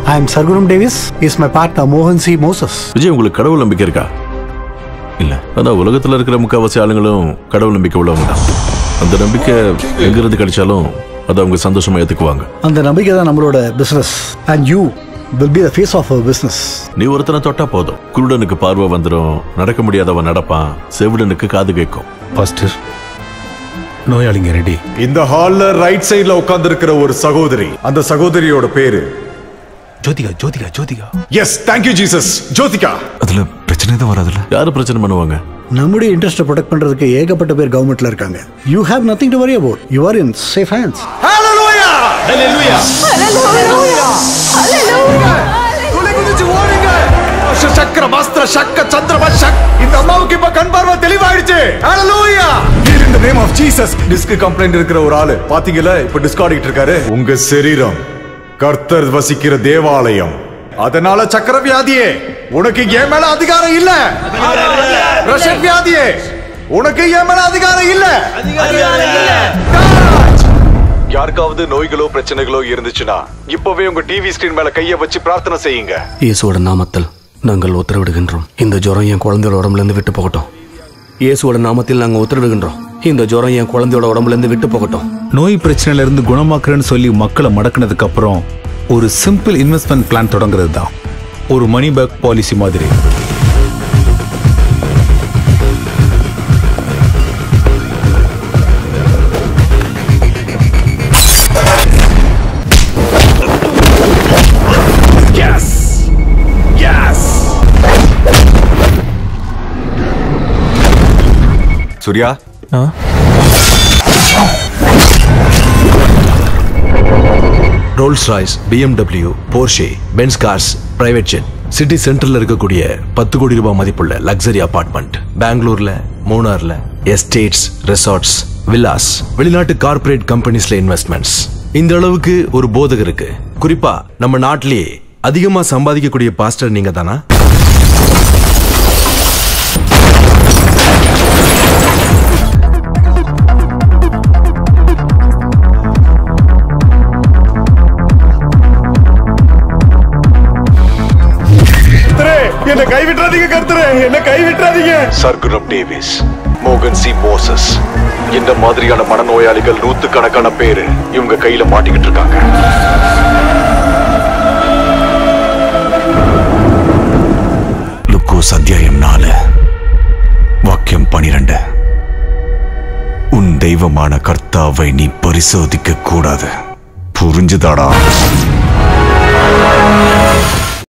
I am Sarguram Davis. He's my partner Mohan C. Moses. Vijay உங்களுக்கு கடவுள் நம்பிக்கை இருக்கா இல்ல ஆனா உலகத்துல இருக்கிற முக்காவாசி ஆளுங்களும் கடவுள் நம்பிக்கை உள்ளவங்க தான் அந்த நம்பிக்கை எங்கிருந்து கிடைச்சாலும் அதை அவங்க சந்தோஷமா ஏத்துக்குவாங்க அந்த நம்பிக்கை தான் நம்மளோட business and you will be the face of our business நீ ஒருத்தனை தொட்டா போதும் குருடனுக்கு பார்வை வந்துடும் நடக்க முடியாதவன் நடப்பான் செவிடனுக்கு காது கேட்கும் பாஸ்டர் நோயாளிங்க ரெடி இந்த ஹால்ல ரைட் சைடுல உட்கார்ந்து இருக்கிற ஒரு சகோதரி அந்த சகோதரியோட பேரு Jyothika Jyothika Jyothika yes thank you Jesus Jyothika அதுல பிரச்சனை எதுவும் வராதுல்ல யாரு பிரச்சனை பண்ணுவாங்க நம்முடைய இன்ட்ரெஸ்ட்டை ப்ரொடெக்ட் பண்றதுக்கு ஏகப்பட்ட பேர் கவர்மெண்ட்ல இருக்காங்க you have nothing to worry about you are in safe hands சக்கர மாஸ்திர சக்க சந்திரம சக் இந்த அம்மாவுக்கு இப்ப கண் பார்வை தெளிவாயிடுச்சு hallelujah heal in the name of Jesus disc complaint இருக்கிற ஒரு ஆளு பாத்தீங்களா இப்ப டிஸ்க் ஆடிட்டு இருக்காரு உங்க சரீரம் கர்த்தர் வசிக்கிற தேவாலயம் அதனால சக்கர வியாதியே உனக்கு என் மேல அதிகாரம் இல்ல பிரஷர் வியாதியே உனக்கு என் மேல அதிகாரம் இல்ல யாருக்காவது நோய்களோ பிரச்சனைகளோ இருந்துச்சுன்னா இப்பவே உங்க டிவி ஸ்கிரீன் மேல கைய வச்சு பிரார்த்தனை செய்யுங்க இயேசுவோட நாமத்தில் நாங்கள் உத்தரவிடுகின்றோம் இந்த ஜுரம் என் குழந்தையோட உடம்புல இருந்து விட்டு போகட்டும் இயேசுவோட நாமத்தில் நாங்கள் உத்தரவிடுகின்றோம் இந்த ஜுரம் என் குழந்தையோட உடம்புல இருந்து விட்டு போகட்டும் நோய் பிரச்சனையில இருந்து குணமாக்குறேன்னு சொல்லி மக்களை மடக்குனதுக்கு அப்புறம் ஒரு சிம்பிள் இன்வெஸ்ட்மெண்ட் பிளான் தொடங்குறது தான் ஒரு மணி பேக் பாலிசி மாதிரி Surya Rolls Royce BMW Porsche Benz cars private jet city சென்டர்ல இருக்கக்கூடிய பத்து கோடி ரூபாய் மதிப்புள்ள லக்ஸரி அபார்ட்மெண்ட் பெங்களூர்ல மூணார்ல எஸ்டேட்ஸ் ரெசார்ட்ஸ் வில்லாஸ் வெளிநாட்டு கார்ப்பரேட் கம்பெனிஸ்ல இன்வெஸ்ட்மெண்ட்ஸ் இந்த அளவுக்கு ஒரு போதகருக்கு குறிப்பா நம்ம நாட்டிலேயே அதிகமா சம்பாதிக்கக்கூடிய பாஸ்டர் நீங்க தானா என்ன கைவிட்டுறாதீங்க கர்த்தரே என்ன கைவிட்டுறாதீங்க சர்க்குரம் டேவிஸ் மோகன் சி மோசஸ் இந்த மாதிரியான மனநோயாளிகள் நூத்துக்கணக்கான பேரு இவங்க கையில மாட்டிக்கிட்டு இருக்காங்க லுக்கோஸ் அத்தியாயம் நாலு வாக்கியம் பனிரெண்டு உன் தெய்வமான கர்த்தாவை நீ பரிசோதிக்க கூடாது புரிஞ்சுதாடா